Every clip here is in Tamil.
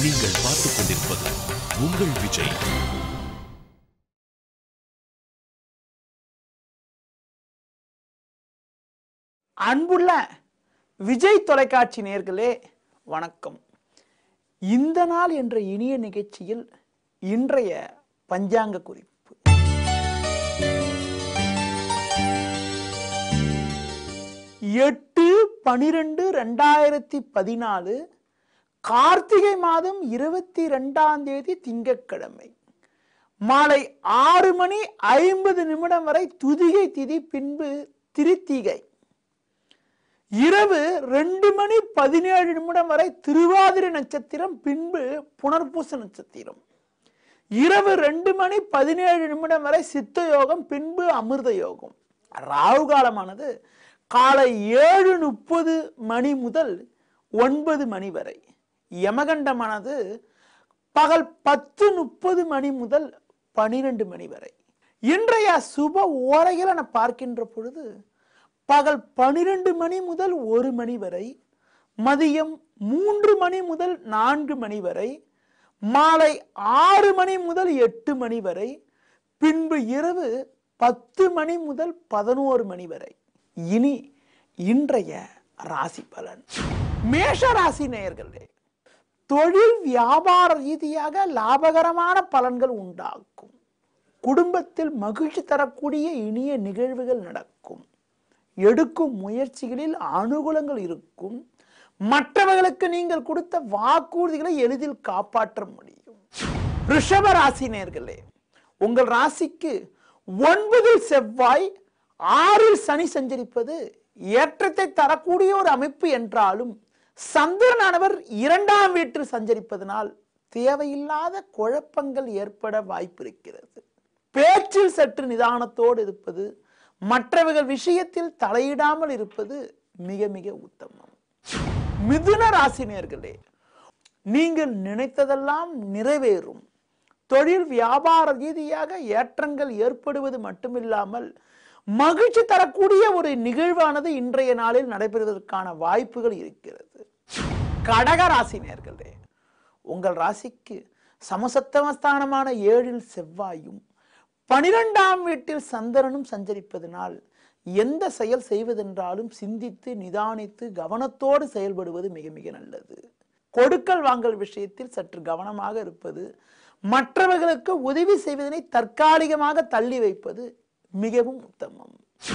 நீங்கள் பார்த்துக் கொண்டிருப்பது உங்கள் விஜய் அன்புள்ள விஜய் தொலைக்காட்சி நேர்களே வணக்கம் இந்த நாள் என்ற இனிய நிகழ்ச்சியில் இன்றைய பஞ்சாங்க குறிப்பு எட்டு பனிரெண்டு ரெண்டாயிரத்தி பதினாலு கார்த்திகை மாதம் இருபத்தி ரெண்டாம் தேதி திங்கட்கிழமை மாலை ஆறு மணி ஐம்பது நிமிடம் வரை துதிகை திதி பின்பு திருத்திகை இரவு ரெண்டு மணி பதினேழு நிமிடம் வரை திருவாதிரை நட்சத்திரம் பின்பு புனர்பூச நட்சத்திரம் இரவு ரெண்டு மணி பதினேழு நிமிடம் வரை சித்த யோகம் பின்பு அமிர்த யோகம் ராகு காலமானது காலை ஏழு முப்பது மணி முதல் ஒன்பது மணி வரை யமகண்டமானது பகல் பத்து முப்பது மணி முதல் பனிரெண்டு மணி வரை இன்றைய சுப ஓரைகள் என பார்க்கின்ற பொழுது பகல் பனிரெண்டு மணி முதல் ஒரு மணி வரை மதியம் மூன்று மணி முதல் நான்கு மணி வரை மாலை ஆறு மணி முதல் எட்டு மணி வரை பின்பு இரவு பத்து மணி முதல் பதினோரு மணி வரை இனி இன்றைய ராசி பலன் மேஷ ராசி நேயர்களே தொழில் வியாபார ரீதியாக லாபகரமான பலன்கள் உண்டாக்கும் குடும்பத்தில் மகிழ்ச்சி தரக்கூடிய இனிய நிகழ்வுகள் நடக்கும் எடுக்கும் முயற்சிகளில் அனுகூலங்கள் இருக்கும் மற்றவர்களுக்கு நீங்கள் கொடுத்த வாக்குறுதிகளை எளிதில் காப்பாற்ற முடியும் ரிஷப ராசி நேர்களே உங்கள் ராசிக்கு ஒன்பதில் செவ்வாய் ஆறில் சனி சஞ்சரிப்பது ஏற்றத்தை தரக்கூடிய ஒரு அமைப்பு என்றாலும் சந்திரனானவர் இரண்டாம் வீட்டில் சஞ்சரிப்பதனால் தேவையில்லாத குழப்பங்கள் ஏற்பட வாய்ப்பு இருக்கிறது பேச்சில் சற்று நிதானத்தோடு இருப்பது மற்றவர்கள் விஷயத்தில் தலையிடாமல் இருப்பது மிக மிக உத்தமம் மிதுன ராசினியர்களே நீங்கள் நினைத்ததெல்லாம் நிறைவேறும் தொழில் வியாபார ரீதியாக ஏற்றங்கள் ஏற்படுவது மட்டுமில்லாமல் மகிழ்ச்சி தரக்கூடிய ஒரு நிகழ்வானது இன்றைய நாளில் நடைபெறுவதற்கான வாய்ப்புகள் இருக்கிறது கடக ராசி நேர்களே உங்கள் ராசிக்கு சமசத்தமஸ்தானமான ஏழில் செவ்வாயும் பனிரெண்டாம் வீட்டில் சந்திரனும் சஞ்சரிப்பதனால் எந்த செயல் செய்வதென்றாலும் சிந்தித்து நிதானித்து கவனத்தோடு செயல்படுவது மிக மிக நல்லது கொடுக்கல் வாங்கல் விஷயத்தில் சற்று கவனமாக இருப்பது மற்றவர்களுக்கு உதவி செய்வதனை தற்காலிகமாக தள்ளி வைப்பது மிகவும் உத்தமம்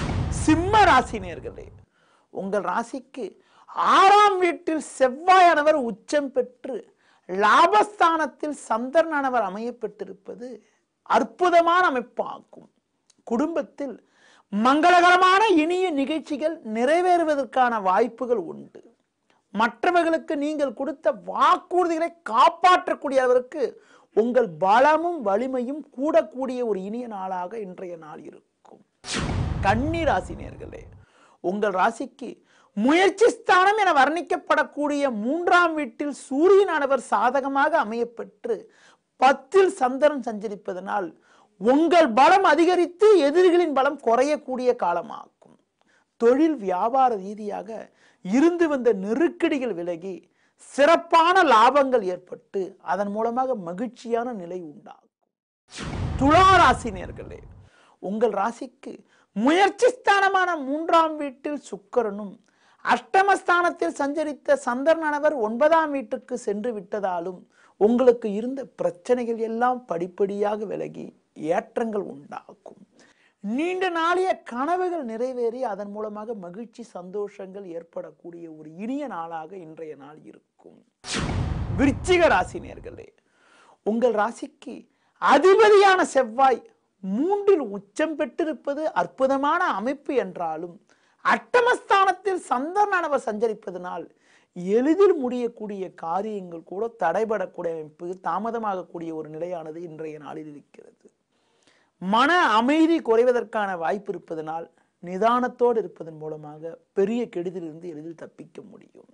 சிம்ம ராசினியர்களே உங்கள் ராசிக்கு ஆறாம் வீட்டில் செவ்வாயானவர் உச்சம் பெற்று லாபஸ்தானத்தில் சந்திரனானவர் அமைய பெற்றிருப்பது அற்புதமான அமைப்பாகும் குடும்பத்தில் மங்களகரமான இனிய நிகழ்ச்சிகள் நிறைவேறுவதற்கான வாய்ப்புகள் உண்டு மற்றவர்களுக்கு நீங்கள் கொடுத்த வாக்குறுதிகளை காப்பாற்றக்கூடிய அளவிற்கு உங்கள் பலமும் வலிமையும் கூடக்கூடிய ஒரு இனிய நாளாக இன்றைய நாள் இருக்கும் கன்னி ராசி நேர்களே உங்கள் ராசிக்கு முயற்சி ஸ்தானம் என வர்ணிக்கப்படக்கூடிய மூன்றாம் வீட்டில் சூரியனானவர் சாதகமாக அமையப்பெற்று பத்தில் சந்திரன் சஞ்சரிப்பதனால் உங்கள் பலம் அதிகரித்து எதிரிகளின் பலம் குறையக்கூடிய காலமாகும் தொழில் வியாபார ரீதியாக இருந்து வந்த நெருக்கடிகள் விலகி சிறப்பான லாபங்கள் ஏற்பட்டு அதன் மூலமாக மகிழ்ச்சியான நிலை உண்டாகும் துலா ராசினியர்களே உங்கள் ராசிக்கு முயற்சி ஸ்தானமான மூன்றாம் வீட்டில் சுக்கரனும் அஷ்டமஸ்தானத்தில் சஞ்சரித்த சந்திரனானவர் ஒன்பதாம் வீட்டுக்கு சென்று விட்டதாலும் உங்களுக்கு இருந்த பிரச்சனைகள் எல்லாம் படிப்படியாக விலகி ஏற்றங்கள் உண்டாகும் நீண்ட நாளைய கனவுகள் நிறைவேறி அதன் மூலமாக மகிழ்ச்சி சந்தோஷங்கள் ஏற்படக்கூடிய ஒரு இனிய நாளாக இன்றைய நாள் இருக்கும் விருச்சிக ராசி நேர்களே உங்கள் ராசிக்கு அதிபதியான செவ்வாய் மூன்றில் உச்சம் பெற்றிருப்பது அற்புதமான அமைப்பு என்றாலும் அட்டமஸ்தானத்தில் சந்திரனானவர் சஞ்சரிப்பதனால் எளிதில் முடியக்கூடிய காரியங்கள் கூட தடைபடக்கூடிய அமைப்பு தாமதமாகக்கூடிய ஒரு நிலையானது இன்றைய நாளில் இருக்கிறது மன அமைதி குறைவதற்கான வாய்ப்பு இருப்பதனால் நிதானத்தோடு இருப்பதன் மூலமாக பெரிய கெடுதிலிருந்து எளிதில் தப்பிக்க முடியும்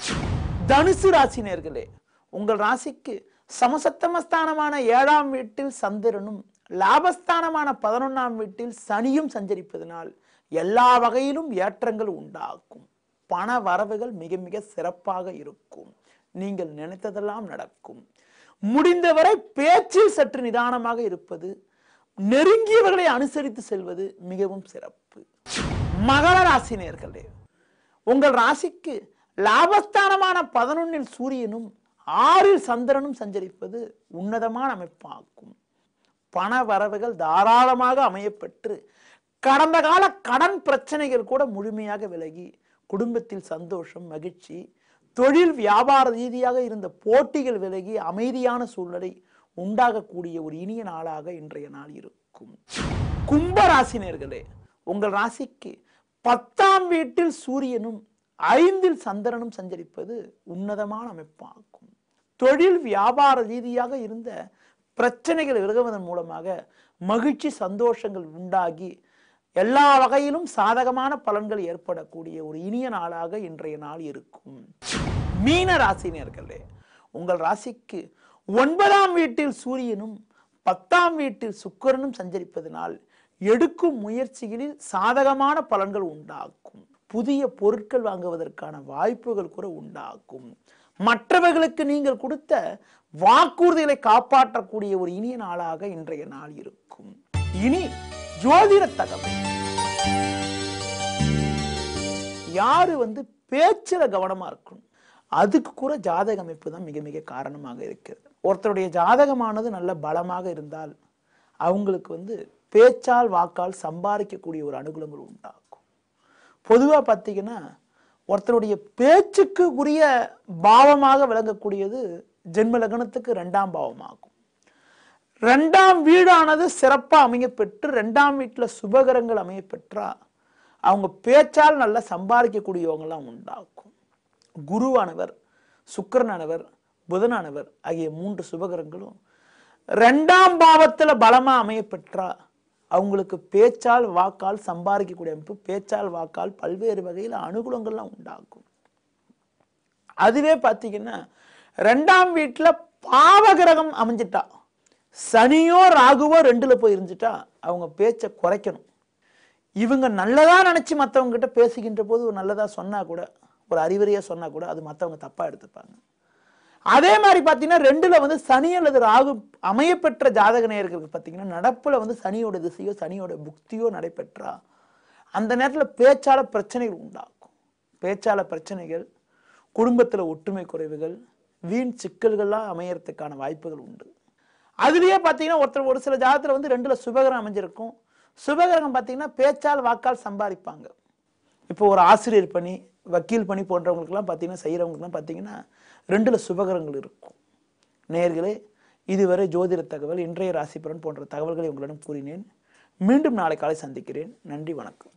தனுசு ராசினியர்களே உங்கள் ராசிக்கு சமசத்தமஸ்தானமான ஏழாம் வீட்டில் சந்திரனும் லாபஸ்தானமான பதினொன்னாம் வீட்டில் சனியும் சஞ்சரிப்பதனால் எல்லா வகையிலும் ஏற்றங்கள் உண்டாகும் பண வரவுகள் மிக மிக சிறப்பாக இருக்கும் நீங்கள் நினைத்ததெல்லாம் நடக்கும் முடிந்தவரை பேச்சில் சற்று நிதானமாக இருப்பது நெருங்கியவர்களை அனுசரித்து செல்வது மிகவும் சிறப்பு மகர ராசி நேர்களே உங்கள் ராசிக்கு லாபஸ்தானமான பதினொன்னில் சூரியனும் ஆறில் சந்திரனும் சஞ்சரிப்பது உன்னதமான அமைப்பாகும் பண வரவுகள் தாராளமாக அமையப்பெற்று கடந்த கால கடன் பிரச்சனைகள் கூட முழுமையாக விலகி குடும்பத்தில் சந்தோஷம் மகிழ்ச்சி தொழில் வியாபார ரீதியாக இருந்த போட்டிகள் விலகி அமைதியான சூழ்நிலை உண்டாகக்கூடிய ஒரு இனிய நாளாக இன்றைய நாள் இருக்கும் கும்ப ராசினியர்களே உங்கள் ராசிக்கு பத்தாம் வீட்டில் சூரியனும் ஐந்தில் சந்திரனும் சஞ்சரிப்பது உன்னதமான அமைப்பாகும் தொழில் வியாபார ரீதியாக இருந்த பிரச்சனைகள் விலகுவதன் மூலமாக மகிழ்ச்சி சந்தோஷங்கள் உண்டாகி எல்லா வகையிலும் சாதகமான பலன்கள் ஏற்படக்கூடிய ஒரு இனிய நாளாக இன்றைய நாள் இருக்கும் மீன ராசினியர்களே உங்கள் ராசிக்கு ஒன்பதாம் வீட்டில் சூரியனும் பத்தாம் வீட்டில் சுக்கிரனும் சஞ்சரிப்பதனால் எடுக்கும் முயற்சிகளில் சாதகமான பலன்கள் உண்டாக்கும் புதிய பொருட்கள் வாங்குவதற்கான வாய்ப்புகள் கூட உண்டாகும் மற்றவர்களுக்கு நீங்கள் கொடுத்த வாக்குறுதிகளை காப்பாற்றக்கூடிய ஒரு இனிய நாளாக இன்றைய நாள் இருக்கும் இனி ஜோதிட தகவல் யாரு வந்து பேச்சுல கவனமா இருக்கணும் அதுக்கு கூட ஜாதக அமைப்பு தான் மிக மிக காரணமாக இருக்கிறது ஒருத்தருடைய ஜாதகமானது நல்ல பலமாக இருந்தால் அவங்களுக்கு வந்து பேச்சால் வாக்கால் சம்பாதிக்கக்கூடிய ஒரு அனுகூலங்கள் உண்டாகும் பொதுவாக பார்த்தீங்கன்னா ஒருத்தருடைய பேச்சுக்கு உரிய பாவமாக விளங்கக்கூடியது ஜென்ம லக்னத்துக்கு ரெண்டாம் பாவமாகும் ரெண்டாம் வீடானது சிறப்பாக அமையப்பெற்று ரெண்டாம் வீட்டில் சுபகரங்கள் அமையப்பெற்றா அவங்க பேச்சால் நல்லா சம்பாதிக்கக்கூடியவங்களாம் உண்டாக்கும் குருவானவர் சுக்கிரனானவர் புதனானவர் ஆகிய மூன்று சுபகரங்களும் ரெண்டாம் பாவத்துல பலமா அமையப்பெற்றா அவங்களுக்கு பேச்சால் வாக்கால் சம்பாதிக்கக்கூடிய அமைப்பு பேச்சால் வாக்கால் பல்வேறு வகையில் அனுகூலங்கள்லாம் உண்டாகும் அதுவே பார்த்தீங்கன்னா ரெண்டாம் வீட்டுல பாவகிரகம் அமைஞ்சிட்டா சனியோ ராகுவோ ரெண்டுல போய் இருந்துட்டா அவங்க பேச்சை குறைக்கணும் இவங்க நல்லதா நினைச்சு மற்றவங்க கிட்ட பேசுகின்ற போது ஒரு நல்லதா சொன்னா கூட ஒரு அறிவுரையா சொன்னா கூட அது மற்றவங்க தப்பா எடுத்துப்பாங்க அதே மாதிரி பார்த்தீங்கன்னா ரெண்டுல வந்து சனி அல்லது ராகு அமையப்பெற்ற ஜாதக நேயர்களுக்கு பார்த்தீங்கன்னா நடப்புல வந்து சனியோட திசையோ சனியோட புக்தியோ நடைபெற்றா அந்த நேரத்தில் பேச்சால பிரச்சனைகள் உண்டாக்கும் பேச்சால பிரச்சனைகள் குடும்பத்தில் ஒற்றுமை குறைவுகள் வீண் சிக்கல்கள்லாம் அமையறதுக்கான வாய்ப்புகள் உண்டு அதுலயே பார்த்தீங்கன்னா ஒருத்தர் ஒரு சில ஜாதகத்தில் வந்து ரெண்டுல சுபகிரகம் அமைஞ்சிருக்கும் சுபகிரகம் பார்த்தீங்கன்னா பேச்சால் வாக்கால் சம்பாதிப்பாங்க இப்போ ஒரு ஆசிரியர் பணி வக்கீல் பணி போன்றவங்களுக்குலாம் பார்த்தீங்கன்னா செய்கிறவங்களுக்குலாம் பார்த்தீங்கன்னா ரெண்டுல சுபகரங்கள் இருக்கும் நேர்களே இதுவரை ஜோதிட தகவல் இன்றைய ராசி பலன் போன்ற தகவல்களை உங்களிடம் கூறினேன் மீண்டும் நாளை காலை சந்திக்கிறேன் நன்றி வணக்கம்